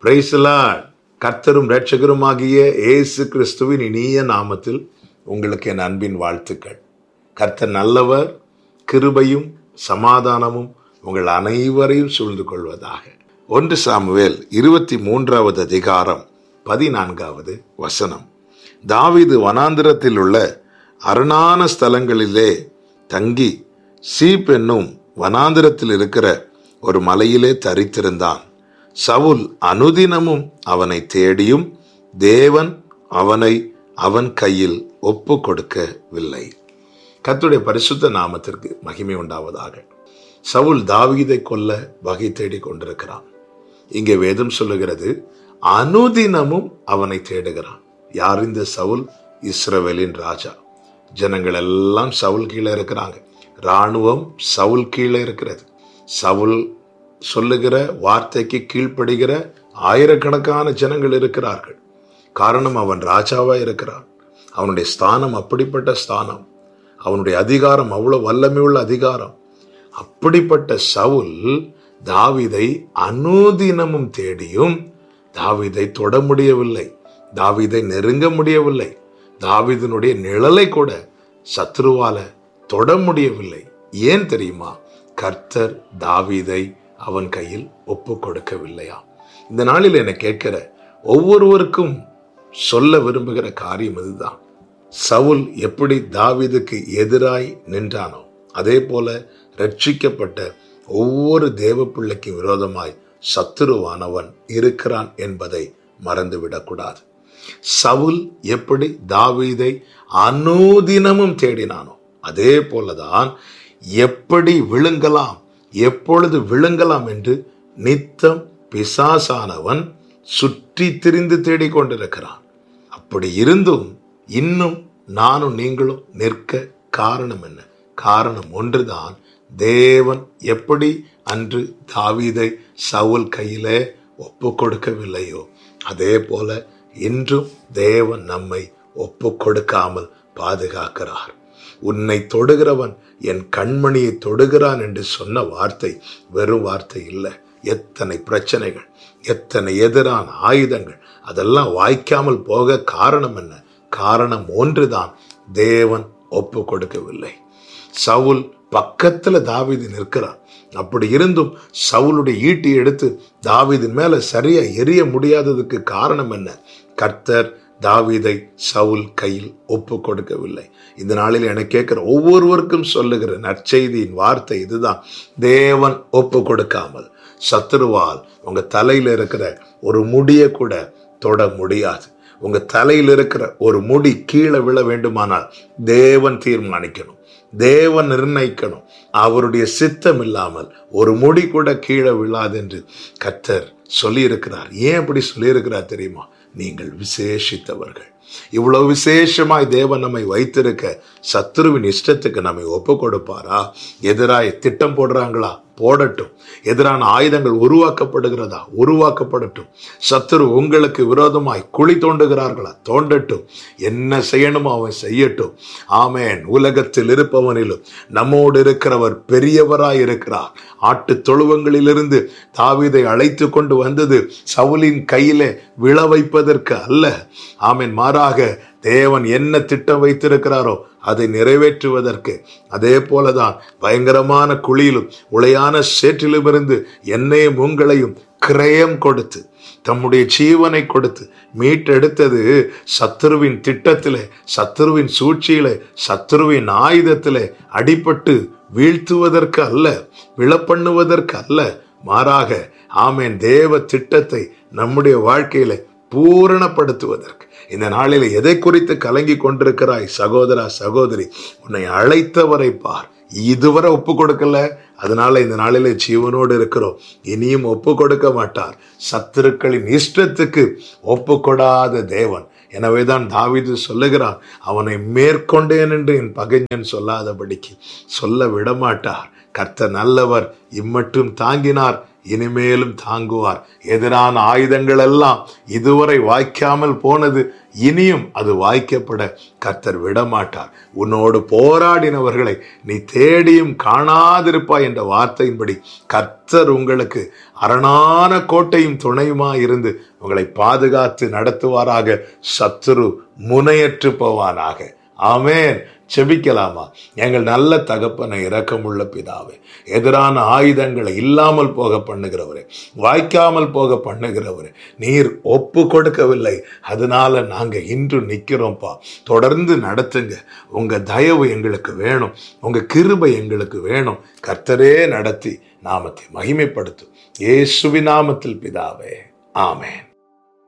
பிரைசலா கர்த்தரும் இரட்சகருமாகிய இயேசு கிறிஸ்துவின் இனிய நாமத்தில் உங்களுக்கு என் அன்பின் வாழ்த்துக்கள் கர்த்தர் நல்லவர் கிருபையும் சமாதானமும் உங்கள் அனைவரையும் சூழ்ந்து கொள்வதாக ஒன்று சாமுவேல் இருபத்தி மூன்றாவது அதிகாரம் பதினான்காவது வசனம் தாவீது வனாந்திரத்தில் உள்ள அரணான ஸ்தலங்களிலே தங்கி சீப் என்னும் வனாந்திரத்தில் இருக்கிற ஒரு மலையிலே தரித்திருந்தான் சவுல் அனுதினமும் அவனை தேடியும் தேவன் அவனை அவன் கையில் ஒப்பு கொடுக்கவில்லை கர்த்தருடைய பரிசுத்த நாமத்திற்கு மகிமை உண்டாவதாக சவுல் தாவீதை கொல்ல வகை தேடிக் கொண்டிருக்கிறான் இங்கே வேதம் சொல்லுகிறது அனுதினமும் அவனை தேடுகிறான் யார் இந்த சவுல் இஸ்ரவேலின் ராஜா ஜனங்கள் எல்லாம் சவுல் கீழே இருக்கிறாங்க ராணுவம் சவுல் கீழே இருக்கிறது சவுல் சொல்லுகிற வார்த்தைக்கு கீழ்ப்படுகிற ஆயிரக்கணக்கான ஜனங்கள் இருக்கிறார்கள் காரணம் அவன் ராஜாவா இருக்கிறான் அவனுடைய ஸ்தானம் அப்படிப்பட்ட ஸ்தானம் அவனுடைய அதிகாரம் அவ்வளவு வல்லமையுள்ள அதிகாரம் அப்படிப்பட்ட சவுல் தாவிதை அனுதினமும் தேடியும் தாவிதை தொட முடியவில்லை தாவிதை நெருங்க முடியவில்லை தாவிதனுடைய நிழலை கூட சத்ருவால தொட முடியவில்லை ஏன் தெரியுமா கர்த்தர் தாவீதை அவன் கையில் ஒப்பு கொடுக்கவில்லையா இந்த நாளில் என்னை கேட்கிற ஒவ்வொருவருக்கும் சொல்ல விரும்புகிற காரியம் இதுதான் சவுல் எப்படி தாவீதுக்கு எதிராய் நின்றானோ அதே போல ரட்சிக்கப்பட்ட ஒவ்வொரு தேவ பிள்ளைக்கு விரோதமாய் சத்துருவானவன் இருக்கிறான் என்பதை மறந்துவிடக்கூடாது சவுல் எப்படி தாவீதை அனுதினமும் தேடினானோ அதே போலதான் எப்படி விழுங்கலாம் எப்பொழுது விழுங்கலாம் என்று நித்தம் பிசாசானவன் சுற்றி திரிந்து தேடிக்கொண்டிருக்கிறான் அப்படி இருந்தும் இன்னும் நானும் நீங்களும் நிற்க காரணம் என்ன காரணம் ஒன்றுதான் தேவன் எப்படி அன்று தாவீதை சவுல் கையிலே ஒப்பு கொடுக்கவில்லையோ அதே போல இன்றும் தேவன் நம்மை ஒப்பு கொடுக்காமல் பாதுகாக்கிறார் உன்னை தொடுகிறவன் என் கண்மணியை தொடுகிறான் என்று சொன்ன வார்த்தை வெறும் வார்த்தை இல்லை எத்தனை பிரச்சனைகள் எத்தனை எதிரான ஆயுதங்கள் அதெல்லாம் வாய்க்காமல் போக காரணம் என்ன காரணம் ஒன்றுதான் தேவன் ஒப்பு கொடுக்கவில்லை சவுல் பக்கத்துல தாவீது நிற்கிறான் அப்படி இருந்தும் சவுலுடைய ஈட்டி எடுத்து தாவீதின் மேல சரியா எரிய முடியாததுக்கு காரணம் என்ன கர்த்தர் தாவீதை சவுல் கையில் ஒப்பு கொடுக்கவில்லை இந்த நாளில் என கேட்கிற ஒவ்வொருவருக்கும் சொல்லுகிற நற்செய்தியின் வார்த்தை இதுதான் தேவன் ஒப்பு கொடுக்காமல் சத்துருவால் உங்க தலையில இருக்கிற ஒரு முடிய கூட தொட முடியாது உங்க தலையில் இருக்கிற ஒரு முடி கீழே விழ வேண்டுமானால் தேவன் தீர்மானிக்கணும் தேவன் நிர்ணயிக்கணும் அவருடைய சித்தம் இல்லாமல் ஒரு முடி கூட கீழே விழாது என்று கத்தர் சொல்லியிருக்கிறார் ஏன் அப்படி சொல்லியிருக்கிறார் தெரியுமா நீங்கள் விசேஷித்தவர்கள் இவ்வளவு விசேஷமாய் தேவன் நம்மை வைத்திருக்க சத்துருவின் இஷ்டத்துக்கு நம்மை ஒப்பு கொடுப்பாரா எதிராய் திட்டம் போடுறாங்களா போடட்டும் எதிரான ஆயுதங்கள் உருவாக்கப்படுகிறதா உருவாக்கப்படட்டும் சத்துரு உங்களுக்கு விரோதமாய் குழி தோண்டுகிறார்களா தோண்டட்டும் என்ன செய்யணுமோ அவன் செய்யட்டும் ஆமேன் உலகத்தில் இருப்பவனிலும் நம்மோடு இருக்கிறவர் பெரியவராய் இருக்கிறார் ஆட்டு தொழுவங்களிலிருந்து தாவீதை அழைத்து கொண்டு வந்தது சவுலின் கையிலே விழ வைப்பதற்கு அல்ல ஆமேன் மாறாக தேவன் என்ன திட்டம் வைத்திருக்கிறாரோ அதை நிறைவேற்றுவதற்கு அதே போலதான் பயங்கரமான குழியிலும் உளையான சேற்றிலும் இருந்து என்னையும் உங்களையும் கிரயம் கொடுத்து தம்முடைய ஜீவனை கொடுத்து மீட்டெடுத்தது சத்துருவின் திட்டத்திலே சத்துருவின் சூழ்ச்சியிலே சத்துருவின் ஆயுதத்திலே அடிபட்டு வீழ்த்துவதற்கு அல்ல விழப்பண்ணுவதற்கு அல்ல மாறாக ஆமேன் தேவ திட்டத்தை நம்முடைய வாழ்க்கையில பூரணப்படுத்துவதற்கு இந்த நாளில் எதை குறித்து கலங்கி கொண்டிருக்கிறாய் சகோதரா சகோதரி உன்னை அழைத்தவரை பார் இதுவரை ஒப்பு கொடுக்கல அதனால இந்த நாளிலே ஜீவனோடு இருக்கிறோம் இனியும் ஒப்பு கொடுக்க மாட்டார் சத்துருக்களின் இஷ்டத்துக்கு ஒப்பு கொடாத தேவன் எனவேதான் தாவீது சொல்லுகிறான் அவனை மேற்கொண்டேன் என்று என் பகைஞன் சொல்லாதபடிக்கு சொல்ல விடமாட்டார் கர்த்தர் நல்லவர் இம்மட்டும் தாங்கினார் இனிமேலும் தாங்குவார் எதிரான ஆயுதங்கள் எல்லாம் இதுவரை வாய்க்காமல் போனது இனியும் அது வாய்க்கப்பட கர்த்தர் விடமாட்டார் உன்னோடு போராடினவர்களை நீ தேடியும் காணாதிருப்பாய் என்ற வார்த்தையின்படி கர்த்தர் உங்களுக்கு அரணான கோட்டையும் துணையுமா இருந்து உங்களை பாதுகாத்து நடத்துவாராக சத்துரு முனையற்று போவானாக ஆமேன் செபிக்கலாமா எங்கள் நல்ல தகப்பனை இரக்கமுள்ள பிதாவே எதிரான ஆயுதங்களை இல்லாமல் போக பண்ணுகிறவரே வாய்க்காமல் போக பண்ணுகிறவரே நீர் ஒப்பு கொடுக்கவில்லை அதனால நாங்க இன்று நிக்கிறோம்ப்பா தொடர்ந்து நடத்துங்க உங்க தயவு எங்களுக்கு வேணும் உங்க கிருபை எங்களுக்கு வேணும் கர்த்தரே நடத்தி நாமத்தை மகிமைப்படுத்தும் இயேசுவி நாமத்தில் பிதாவே ஆமேன்